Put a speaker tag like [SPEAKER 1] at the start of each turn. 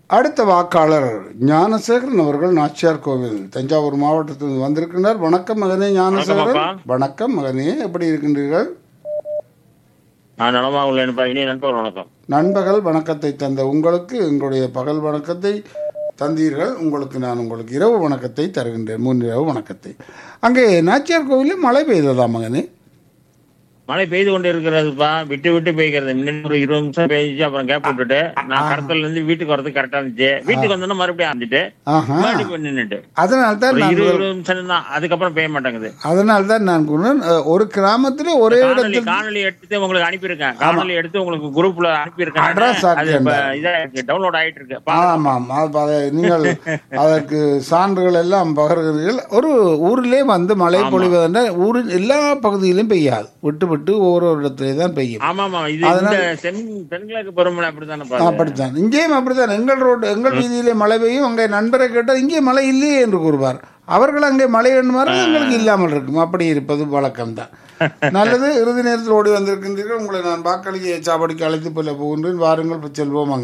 [SPEAKER 1] அடுத்த வாக்காளர் ஞானசேகரன் அவர்கள் நாச்சியார் கோவில் தஞ்சாவூர் மாவட்டத்தில் வந்திருக்கின்றார் வணக்கம் மகனே ஞானசேகரன்
[SPEAKER 2] வணக்கம்
[SPEAKER 1] வணக்கம் மகனே எப்படி இருக்கின்றீர்கள்
[SPEAKER 2] நான் நலமா உள்ளேன் இனி நண்பர் வணக்கம்
[SPEAKER 1] நண்பகல் வணக்கத்தை தந்த உங்களுக்கு எங்களுடைய பகல் வணக்கத்தை தந்தீர்கள் உங்களுக்கு நான் உங்களுக்கு இரவு வணக்கத்தை தருகின்றேன் மூன்று இரவு வணக்கத்தை அங்கே நாச்சியார் கோவிலில் மழை பெய்ததா மகனே
[SPEAKER 2] மழை பெய்து கொண்டு இருக்கிறதுப்பா விட்டு விட்டு பெய்கிறது முன்னாடி ஒரு இருபது நிமிஷம் பெய்ஞ்சிச்சு அப்புறம் கேப் விட்டுட்டு நான் கடத்தல இருந்து வீட்டுக்கு வரதுக்கு கரெக்டா இருந்துச்சு வீட்டுக்கு வந்தோன்னா மறுபடியும் ஆரம்பிச்சுட்டு
[SPEAKER 1] ஆஹா
[SPEAKER 2] மறுபடியும் போய் நின்னுட்டு
[SPEAKER 1] அதனால தான்
[SPEAKER 2] ஒரு
[SPEAKER 1] நான்
[SPEAKER 2] இருபது இருபது நிமிஷம் தான் அதுக்கப்புறம் பெய்ய மாட்டேங்குது
[SPEAKER 1] அதனால தான் நான் கூறினேன் அஹ், ஒரு கிராமத்தில் ஒரே
[SPEAKER 2] காணொலி
[SPEAKER 1] இடத்தில்
[SPEAKER 2] காணொலி எடுத்து உங்களுக்கு அனுப்பியிருக்கேன் காணொலி எடுத்து உங்களுக்கு குரூப்ல அனுப்பியிருக்கேன்
[SPEAKER 1] Address
[SPEAKER 2] அது இப்ப
[SPEAKER 1] ஆக்கியேன்.
[SPEAKER 2] இதா இருக்கு டவுன்லோட் ஆயிட்டு இருக்கு பாருங்க.
[SPEAKER 1] ஆமாம் அது அதை நீங்கள் அதற்கு சான்றுகள் எல்லாம் பகர்கிறீர்கள் ஒரு ஊரிலே வந்து மழை பொழிவதென்றால் ஊரின் எல்லா பகுதியிலும் பெய்யாது விட்டு விட்டு ஒவ்வொரு இடத்திலே தான் பெய்யும்
[SPEAKER 2] ஆமா ஆமா இது இந்த தென் தென்கிழக்கு பருவமழை அப்படித்தானே பாருங்க
[SPEAKER 1] அப்படித்தான் இங்கேயும் அப்படித்தான் எங்கள் ரோடு எங்கள் வீதியிலே மழை பெய்யும் அங்கே நண்பரை கேட்டால் இங்கே மழை இல்லையே என்று கூறுவார் அவர்கள் அங்கே மழை வேண்டுமாறு எங்களுக்கு இல்லாமல் இருக்கும் அப்படி இருப்பது வழக்கம்தான் நல்லது இறுதி நேரத்தில் ஓடி வந்திருக்கின்றீர்கள் உங்களை நான் வாக்களிக்க சாவடிக்கு அழைத்து போல போகின்றேன் வாருங்கள் செல்வோம் அங்கே